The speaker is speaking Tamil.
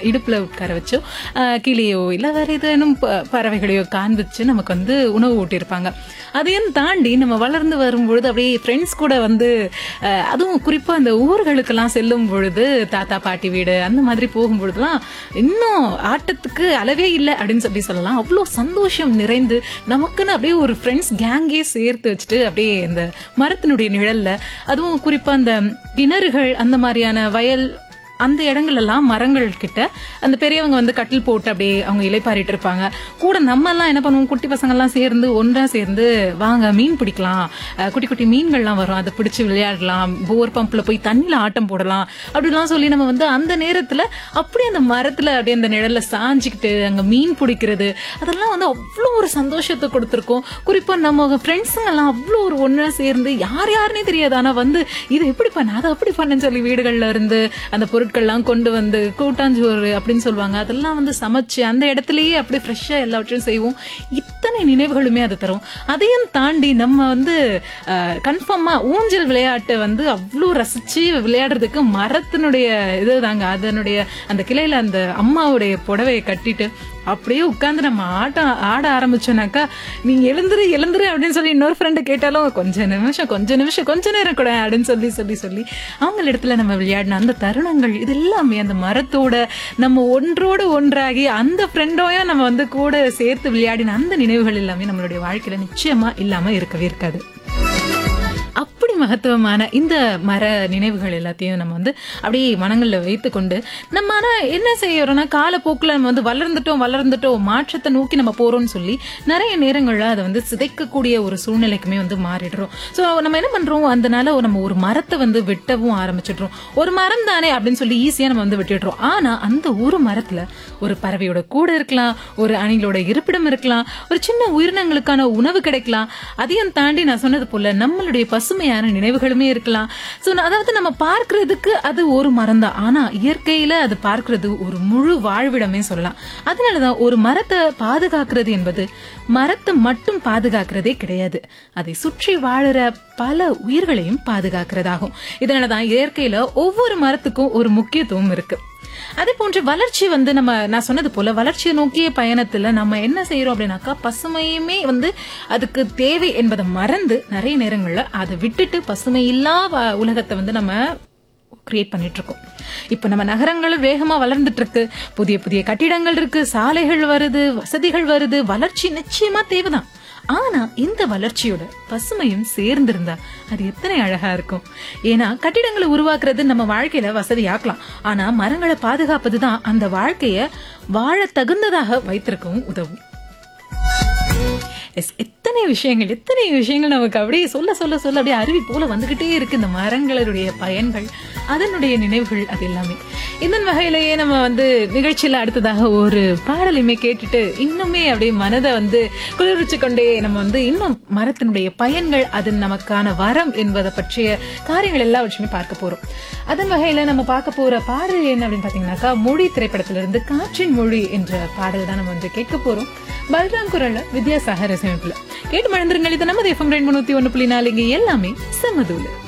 இடுப்புல உட்கார வச்சோ அஹ், கிளியோ இல்ல வேற ஏதேனும் ப- பறவைகளையோ காண்பிச்சு நமக்கு வந்து உணவு ஊட்டியிருப்பாங்க அதையும் தாண்டி நம்ம வளர்ந்து வரும்பொழுது அப்படியே ஃப்ரெண்ட்ஸ் கூட வந்து அஹ், அதுவும் குறிப்பா அந்த ஊர்களுக்கெல்லாம் செல்லும் பொழுது தாத்தா பாட்டி வீடு அந்த மாதிரி போகும்பொழுதுலாம் இன்னும் ஆட்டத்துக்கு அளவே இல்லை அப்படின்னு சொல்லி சொல்லலாம் அவ்வளோ சந்தோஷம் நிறைந்து நமக்குன்னு அப்படியே ஒரு ஃப்ரெண்ட்ஸ் கேங்கே சேர்த்து வச்சுட்டு அப்படியே இந்த மரத்தினுடைய நிழல்ல அதுவும் குறிப்பா அந்த கிணறுகள் அந்த மாதிரியான வயல் அந்த இடங்கள் எல்லாம் மரங்கள் கிட்ட அந்த பெரியவங்க வந்து கட்டில் போட்டு அப்படியே அவங்க இலைப்பாரிட்டு இருப்பாங்க கூட நம்ம எல்லாம் என்ன பண்ணுவோம் குட்டி பசங்க எல்லாம் சேர்ந்து ஒன்றா சேர்ந்து வாங்க மீன் பிடிக்கலாம் அஹ் குட்டி குட்டி மீன்கள்லாம் வரும் அதை பிடிச்சு விளையாடலாம் போர் பம்ப்ல போய் தண்ணியில ஆட்டம் போடலாம் அப்படிலாம் சொல்லி நம்ம வந்து அந்த நேரத்துல அப்படியே அந்த மரத்துல அப்படியே அந்த நிழல்ல சாஞ்சிக்கிட்டு அங்க மீன் பிடிக்கிறது அதெல்லாம் வந்து அவ்வளோ ஒரு சந்தோஷத்தை கொடுத்துருக்கோம் குறிப்பா நம்ம ஃப்ரெண்ட்ஸுங்க எல்லாம் அவ்வளோ ஒரு ஒன்றா சேர்ந்து யார் யாருன்னே தெரியாது ஆனா வந்து இது எப்படி பண்ண அதை அப்படி பண்ணேன்னு சொல்லி வீடுகள்ல இருந்து அந்த பொருட்கள்லாம் கொண்டு வந்து கூட்டாஞ்சோறு அப்படின்னு சொல்லுவாங்க அதெல்லாம் வந்து சமைச்சு அந்த இடத்துலயே அப்படியே ஃப்ரெஷ்ஷா எல்லாவற்றையும் செய்வோம் இத்தனை நினைவுகளுமே அது தரும் அதையும் தாண்டி நம்ம வந்து கன்ஃபார்மா ஊஞ்சல் விளையாட்டை வந்து அவ்வளோ ரசிச்சு விளையாடுறதுக்கு மரத்தினுடைய இதுதாங்க அதனுடைய அந்த கிளையில அந்த அம்மாவுடைய புடவையை கட்டிட்டு அப்படியே உட்கார்ந்து நம்ம ஆட்டம் ஆட ஆரம்பிச்சோம்னாக்கா நீ எழுந்துரு எழுந்துரு அப்படின்னு சொல்லி இன்னொரு ஃப்ரெண்டு கேட்டாலும் கொஞ்ச நிமிஷம் கொஞ்ச நிமிஷம் கொஞ்ச நேரம் கூட அப்படின்னு சொல்லி சொல்லி சொல்லி அவங்க இடத்துல நம்ம விளையாடின அந்த தருணங்கள் இது எல்லாமே அந்த மரத்தோட நம்ம ஒன்றோடு ஒன்றாகி அந்த ஃப்ரெண்டோயும் நம்ம வந்து கூட சேர்த்து விளையாடின அந்த நினைவுகள் எல்லாமே நம்மளுடைய வாழ்க்கையில நிச்சயமா இல்லாம இருக்கவே இருக்காது அப்படி மகத்துவமான இந்த மர நினைவுகள் எல்லாத்தையும் நம்ம வந்து அப்படியே மனங்கள்ல வைத்துக்கொண்டு நம்ம ஆனா என்ன செய்யறோம்னா காலப்போக்கில் நம்ம வந்து வளர்ந்துட்டோம் வளர்ந்துட்டோம் மாற்றத்தை நோக்கி நம்ம போறோம்னு சொல்லி நிறைய நேரங்கள்ல அதை வந்து சிதைக்கக்கூடிய ஒரு சூழ்நிலைக்குமே வந்து மாறிடுறோம் ஸோ நம்ம என்ன பண்றோம் அதனால நம்ம ஒரு மரத்தை வந்து வெட்டவும் ஆரம்பிச்சிடுறோம் ஒரு மரம் தானே அப்படின்னு சொல்லி ஈஸியா நம்ம வந்து வெட்டிடுறோம் ஆனா அந்த ஒரு மரத்துல ஒரு பறவையோட கூட இருக்கலாம் ஒரு அணிலோட இருப்பிடம் இருக்கலாம் ஒரு சின்ன உயிரினங்களுக்கான உணவு கிடைக்கலாம் அதையும் தாண்டி நான் சொன்னது போல நம்மளுடைய பசுமையான நினைவுகளுமே இருக்கலாம் ஸோ அதாவது நம்ம பார்க்கிறதுக்கு அது ஒரு மரம் தான் ஆனா இயற்கையில அது பார்க்கிறது ஒரு முழு வாழ்விடமே சொல்லலாம் அதனாலதான் ஒரு மரத்தை பாதுகாக்கிறது என்பது மரத்தை மட்டும் பாதுகாக்கிறதே கிடையாது அதை சுற்றி வாழுற பல உயிர்களையும் பாதுகாக்கிறதாகும் இதனாலதான் இயற்கையில ஒவ்வொரு மரத்துக்கும் ஒரு முக்கியத்துவம் இருக்கு அதே போன்று வளர்ச்சி வந்து நம்ம நான் சொன்னது போல வளர்ச்சியை நோக்கிய பயணத்துல நம்ம என்ன செய்யறோம் அப்படின்னாக்கா பசுமையுமே வந்து அதுக்கு தேவை என்பதை மறந்து நிறைய நேரங்கள்ல அதை விட்டுட்டு பசுமை இல்லா வ- உலகத்தை வந்து நம்ம கிரியேட் பண்ணிட்டு இருக்கோம் இப்ப நம்ம நகரங்கள் வேகமா வளர்ந்துட்டு இருக்கு புதிய புதிய கட்டிடங்கள் இருக்கு சாலைகள் வருது வசதிகள் வருது வளர்ச்சி நிச்சயமா தேவைதான் ஆனா இந்த வளர்ச்சியோட பசுமையும் சேர்ந்திருந்தா அது எத்தனை அழகா இருக்கும் ஏன்னா கட்டிடங்களை உருவாக்குறது நம்ம வாழ்க்கையில வசதியாக்கலாம் ஆனா மரங்களை பாதுகாப்பதுதான் அந்த வாழ்க்கைய வாழ தகுந்ததாக வைத்திருக்கவும் உதவும் எஸ் எத்தனை விஷயங்கள் எத்தனை விஷயங்கள் நமக்கு அப்படியே சொல்ல சொல்ல சொல்ல அப்படியே அருவி போல வந்துகிட்டே இருக்கு இந்த மரங்களுடைய பயன்கள் அதனுடைய நினைவுகள் அது எல்லாமே இந்த வகையிலேயே நம்ம வந்து நிகழ்ச்சியில அடுத்ததாக ஒரு பாடலையுமே கேட்டுட்டு இன்னுமே அப்படியே மனதை வந்து குளிர்விச்சு கொண்டே நம்ம வந்து இன்னும் மரத்தினுடைய பயன்கள் அது நமக்கான வரம் என்பதை பற்றிய காரியங்கள் எல்லாவற்றையுமே பார்க்க போறோம் அதன் வகையில நம்ம பார்க்க போற பாடல் என்ன அப்படின்னு பாத்தீங்கன்னாக்கா மொழி திரைப்படத்திலிருந்து காற்றின் மொழி என்ற பாடல் தான் நம்ம வந்து கேட்க போறோம் பல்ராம் குரல்ல வித்யாசாகர் இசையமைப்புல கேட்டு மழந்திருங்கள் இது நமது எஃப்எம் ரெண்டு முன்னூத்தி ஒண்ணு புள்ளி நாலு இங்க எல்லாமே செம்மதூலு